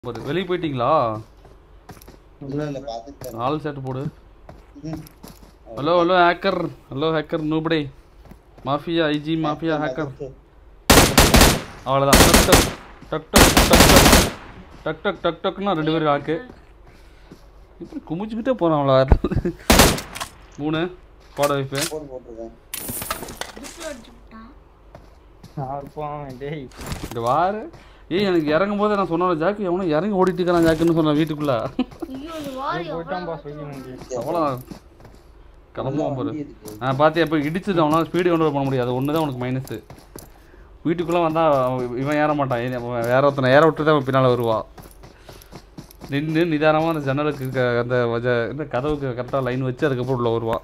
பாரு வெளியே போயிட்டீங்களா இல்ல இல்ல பாத்துட்டேன் ஆள் சேட்டு போடு ம். Hello hello hacker hello hacker நூபடே மாஃபியா ஐஜி மாஃபியா ஹேக்கர் அவ்வளோதான் டக் டக் டக் டக் டக் டக் டக் டக் டக்னா ரெண்டு பேரும் ஆக்கு இப்படி குமிச்சுக்கிட்டே போகிறான் அவ்வளோ மூணு போட வைப்பு போன் போட்டிருக்கேன் இருப்பான் டேய் இந்த வாரு ஏய் எனக்கு இறங்கும் போது நான் சொன்ன ஜாக்கு எவனும் இறங்கி ஓடிட்டு இருக்கான் ஜாக்குன்னு சொன்னேன் வீட்டுக்குள்ள போயிட்டான்பா சொல்லி முடிஞ்சு அவ்வளோ கிளம்புவான் பாரு வண்டி இருக்கு. ஆ பார்த்து எப்போ இடிச்சுட்டு அவனால் ஸ்பீடு கண்ட்ரோல் பண்ண முடியாது ஒன்று தான் உனக்கு மைனஸு வீட்டுக்குள்ளே வந்தால் இவன் ஏற மாட்டான் இவன் அவன் வேற ஒருத்தனை ஏற விட்டு தான் பின்னால் வருவான் நின்று நிதானமாக அந்த ஜன்னலுக்கு க- அந்த வஜ- இந்த கதவுக்கு கரெக்டாக லைன் வச்சு அதுக்கப்புறம் உள்ள வருவான்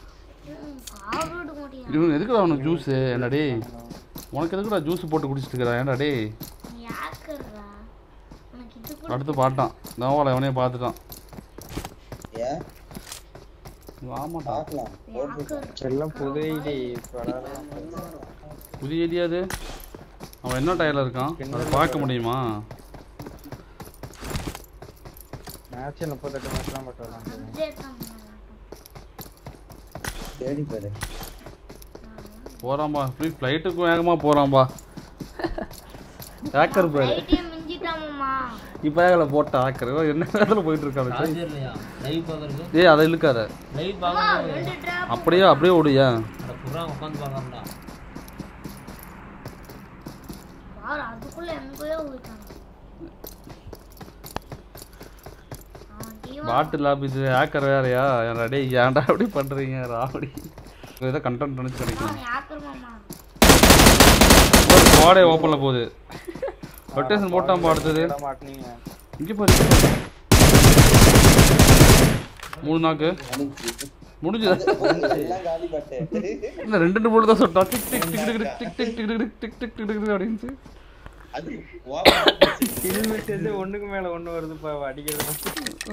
இவன் எதுக்குடா அவனுக்கு ஜூஸு என்னடே உனக்கு எதுக்குடா ஜூஸ் போட்டு குடிச்சிட்டு இருக்கிறான் ஏன்டா டே அடுத்து பாட்டான் நோவால எவனையும் பார்த்துட்டான் ஏன் ஆமாட்டான் பார்க்கலாம் போட்டிருக்கேன் எல்லாம் புது ஐடி புதிய ஐடியா அது அவன் என்ன டயரில் இருக்கான் அதை பார்க்க முடியுமா மேட்ச் முப்பத்தெட்டு மேட்ச்லாம் பட்டு வரலாம் தேடி பாரு போகிறான்பா ஃப்ரீ ஃப்ளைட்டுக்கும் வேகமாக போகிறான்பா ஹேக்கர் பேர் இப்போ ஏகல போட்ட ஹேக்கர் என்ன நேரத்தில் போயிட்டு இருக்காரு சார்ஜர்லையா லைவ் பார்க்கறதுக்கு ஏய் அதை இழுக்காத லைவ் பார்க்கறது அப்படியே அப்படியே ஓடுயா அட புறா உட்காந்து பார்க்கறா அதுக்குள்ள எங்கேயோ போயிட்டாங்க பாட்டில் ஆஃபீஸ் ஹேக்கர் வேறையா ஏன்டா டேய் ஏன்டா அப்படி பண்ணுறீங்க ராவடி ஏதோ கண்டென்ட் நினச்சி கிடைக்கும் யாக்கர் மாமா கோடை ஓப்பனில் போகுது ரொட்டேஷன் போட்டான் அடுத்தது மாட்டினீங்க இங்கே பாரு இங்க பாரு. மூணு நாக்கு முடிஞ்சது எல்லாம் காலி பட்டேன் இல்லை ரெண்டு ரெண்டு மூணு தான் சொட்டா டிக் டிக் டிக் டிக் டிக் டிக் டிக் டிக் டிக் டிக் டிக் டிக் அப்படின்னு அது ஓப்பன் கில் விட்டு ஒண்ணுக்கு மேல ஒண்ணு வருதுப்பா அடிக்கிறது